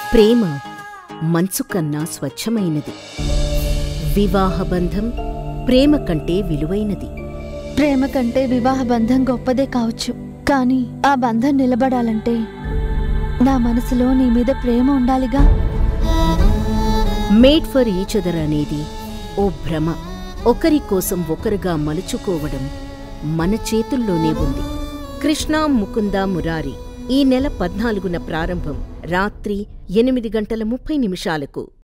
ప్రేమ మంచు కన్నా స్వచ్ఛమైనది వివాహబంధం ప్రేమ కంటే విలువైనది ప్రేమ కంటే వివాహ బంధం గొప్పదే కావచ్చు కానీ ఆ బంధం నిలబడాలంటే నా మనసులో నీ మీద ప్రేమ ఉండాలిగా మేడ్ ఫర్ ఈచ్ అదర్ అనేది ఓ భ్రమ ఒకరి కోసం ఒకరుగా మలుచుకోవడం మన చేతుల్లోనే ఉంది కృష్ణ ముకుంద మురారి ఈ నెల పద్నాలుగున ప్రారంభం రాత్రి ఎనిమిది గంటల ముప్పై నిమిషాలకు